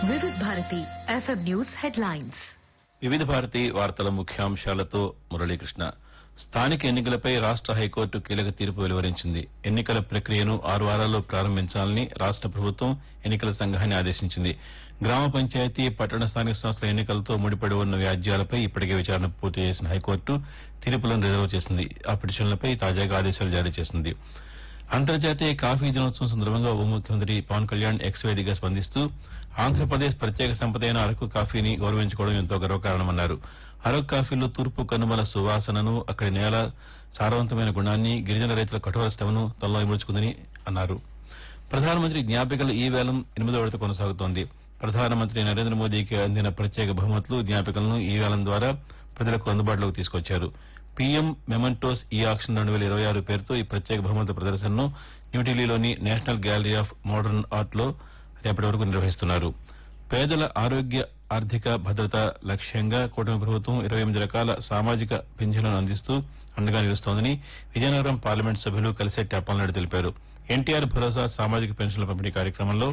వివిధ Bharati FM news headlines వివిధ భారతి వార్తల ముఖ్యాంశాలతో మురళీకృష్ణ స్థానిక ఎన్నికలపై రాష్ట హైకోర్టు కీలక తీర్పు వెలువరించింది ఎన్నికల ప్రక్రియను ఆరు వారాల్లో ప్రారంభించాలని రాష్ట ప్రభుత్వం ఎన్నికల సంఘాన్ని ఆదేశించింది గ్రామ పంచాయతీ పట్టణ స్థానిక సంస్థల ఎన్నికలతో ముడిపడి ఉన్న వ్యాజ్యాలపై ఇప్పటికే విచారణ పూర్తి చేసిన హైకోర్టు తీర్పులను రిజర్వ్ చేసింది ఆ పిటిషన్లపై తాజాగా ఆదేశాలు జారీ చేసింది అంతర్జాతీయ కాఫీ దినోత్సవం సందర్భంగా ఉప ముఖ్యమంత్రి పవన్ కళ్యాణ్ ఎక్స్ వేదికగా స్పందిస్తూ ఆంధ్రప్రదేశ్ ప్రత్యేక సంపద అయిన అరకు కాఫీని గౌరవించుకోవడం ఎంతో గర్వకారణమన్నారు అరకు కాఫీలో తూర్పు కనుమల సువాసనను అక్కడి నేల సారవంతమైన గుణాన్ని గిరిజన రైతుల కఠోర శ్రమను తనలో ఇముడ్చుకుందని అన్నారు ప్రధానమంత్రి జ్ఞాపికల ఈ వేలం ఎనిమిదో విడత కొనసాగుతోంది ప్రధానమంత్రి నరేంద్ర మోదీకి అందిన ప్రత్యేక బహుమతులు జ్ఞాపికలను ఈ వేలం ద్వారా ప్రజలకు అందుబాటులోకి తీసుకొచ్చారు పీఎం మెమంటోస్ ఈ ఆక్షన్ రెండు వేల ఇరవై ఆరు పేరుతో ఈ ప్రత్యేక బహుమతుల ప్రదర్శనను న్యూఢిల్లీలోని National Gallery of Modern Art లో రేపటి వరకు నిర్వహిస్తున్నారు పేదల ఆరోగ్య ఆర్థిక భద్రత లక్ష్యంగా కూటమి ప్రభుత్వం ఇరవై ఎనిమిది రకాల సామాజిక పింఛన్లను అందిస్తూ అండగా నిలుస్తోందని విజయనగరం పార్లమెంట్ సభ్యులు కలిసెట్టి అప్పలనాయుడు తెలిపారు ఎన్టీఆర్ భరోసా సామాజిక పెన్షన్ల పంపిణీ కార్యక్రమంలో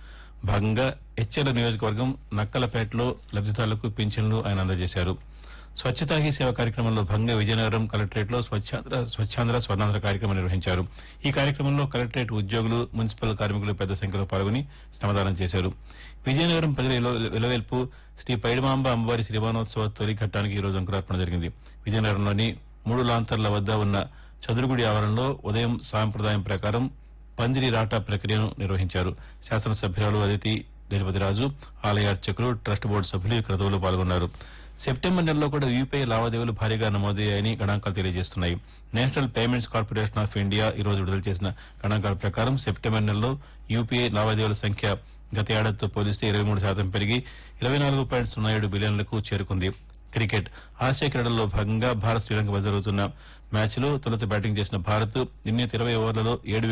భాగంగా హెచ్ఎల్ నియోజకవర్గం నక్కలపేటలో లబ్దిదారులకు పింఛన్లు ఆయన అందజేశారు స్వచ్ఛతా హీ సేవ కార్యక్రమంలో భాగంగా విజయనగరం కలెక్టరేట్ లో స్వచ్ఛాంధ్ర స్వచ్ఛాంధ్ర స్వర్ణాంధ్ర కార్యక్రమం నిర్వహించారు ఈ కార్యక్రమంలో కలెక్టరేట్ ఉద్యోగులు మున్సిపల్ కార్మికులు పెద్ద సంఖ్యలో పాల్గొని శ్రమదానం చేశారు విజయనగరం ప్రజల ఇల- ఇలవేల్పు శ్రీ పైడిమాంబ అమ్మవారి శ్రీవానోత్సవ తొలి ఘట్టానికి ఈ రోజు అంకురార్పణ జరిగింది విజయనగరంలోని మూడు లాంతర్ల వద్ద ఉన్న చదురుగుడి ఆవరణలో ఉదయం సాంప్రదాయం ప్రకారం పందిరి రాటా ప్రక్రియను నిర్వహించారు శాసనసభ్యురాలు అదితి గజపతిరాజు ఆలయ అర్చకులు ట్రస్ట్ బోర్డు సభ్యులు ఈ క్రతువులో పాల్గొన్నారు సెప్టెంబర్ నెలలో కూడా యూపీఐ లావాదేవీలు భారీగా నమోదయ్యాయని గణాంకాలు తెలియజేస్తున్నాయి National Payments Corporation of India ఈ రోజు విడుదల చేసిన గణాంకాల ప్రకారం సెప్టెంబర్ నెలలో యూపీఐ లావాదేవీల సంఖ్య గత ఏడాదితో పోలిస్తే ఇరవై మూడు శాతం పెరిగి ఇరవై నాలుగు పాయింట్ సున్నా ఏడు బిలియన్లకు చేరుకుంది క్రికెట్ ఆసియా క్రీడల్లో భాగంగా భారత్ శ్రీలంక మధ్య జరుగుతున్న మ్యాచ్లో తొలుత బ్యాటింగ్ చేసిన భారత్ నిర్ణీత ఇరవై ఓవర్లలో ఏడు